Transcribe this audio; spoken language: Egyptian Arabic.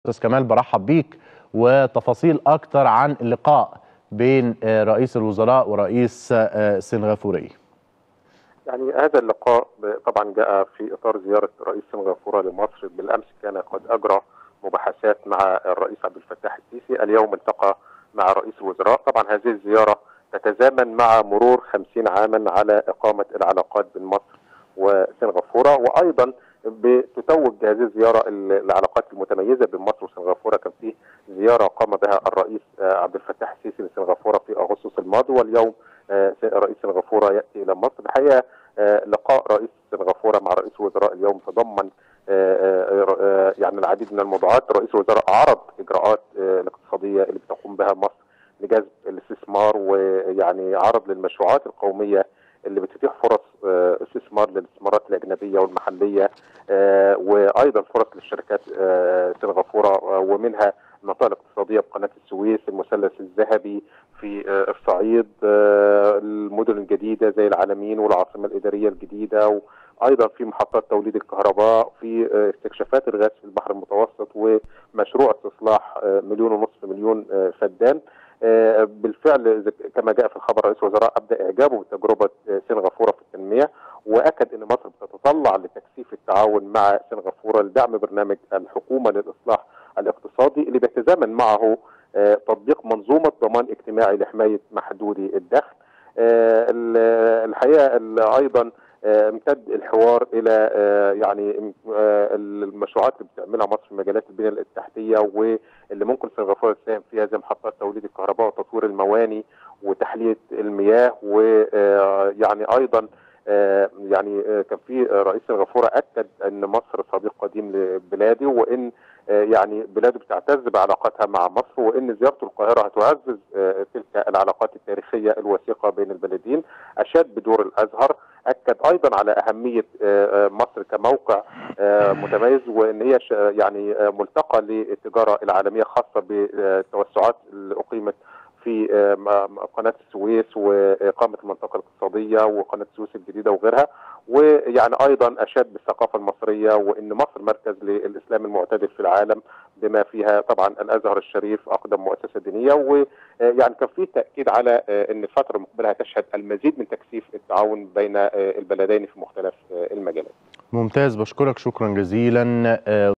استاذ كمال برحب بيك وتفاصيل اكتر عن اللقاء بين رئيس الوزراء ورئيس سنغافوري يعني هذا اللقاء طبعا جاء في اطار زياره رئيس سنغافوره لمصر بالامس كان قد اجرى مباحثات مع الرئيس عبد الفتاح السيسي اليوم التقى مع رئيس الوزراء طبعا هذه الزياره تتزامن مع مرور 50 عاما على اقامه العلاقات بين مصر وسنغافوره وايضا بتتوج هذه الزياره العلاقات المتميزه بين مصر وسنغافوره كان فيه زياره قام بها الرئيس عبد الفتاح السيسي لسنغافوره في اغسطس الماضي واليوم رئيس سنغافوره ياتي الى مصر الحقيقه لقاء رئيس سنغافوره مع رئيس الوزراء اليوم تضمن يعني العديد من الموضوعات رئيس الوزراء عرض اجراءات الاقتصاديه اللي بتقوم بها مصر لجذب الاستثمار ويعني عرض للمشروعات القوميه اللي بتتيح فرص استثمار للاستثمارات الاجنبيه والمحليه وايضا فرص للشركات سنغافوره ومنها المنطقه الاقتصاديه بقناه السويس المثلث الذهبي في الصعيد المدن الجديده زي العالمين والعاصمه الاداريه الجديده وايضا في محطات توليد الكهرباء في استكشافات الغاز في البحر المتوسط ومشروع استصلاح مليون ونصف مليون فدان بالفعل كما جاء في الخبر رئيس الوزراء ابدا اعجابه بتجربه سنغافوره في التنميه واكد ان مصر بتتطلع لتكثيف التعاون مع سنغافوره لدعم برنامج الحكومه للاصلاح الاقتصادي اللي بيتزامن معه تطبيق منظومه ضمان اجتماعي لحمايه محدودي الدخل الحقيقه ايضا امتد الحوار الى يعني المشروعات اللي بتعملها مصر في مجالات البنيه التحتيه واللي ممكن سنغافوره تساهم فيها زي محطات توليد الكهرباء وتطوير المواني وتحليه المياه ويعني ايضا يعني كان في رئيس سنغافوره اكد ان مصر صديق قديم لبلاده وان يعني بلاده بتعتز بعلاقاتها مع مصر وان زيارته القاهره هتعزز تلك العلاقات التاريخيه الوثيقه بين البلدين اشاد بدور الازهر اكد ايضا على اهميه مصر كموقع متميز وان هي يعني ملتقى للتجاره العالميه خاصه بالتوسعات اللي اقيمت في قناه السويس واقامه المنطقه الاقتصاديه وقناه السويس الجديده وغيرها ويعني ايضا اشاد بالثقافه المصريه وان مصر مركز للاسلام المعتدل في العالم بما فيها طبعا الازهر الشريف اقدم مؤسسه دينيه ويعني كان في تاكيد على ان الفتره المقبله هتشهد المزيد من تكثيف التعاون بين البلدين في مختلف المجالات. ممتاز بشكرك شكرا جزيلا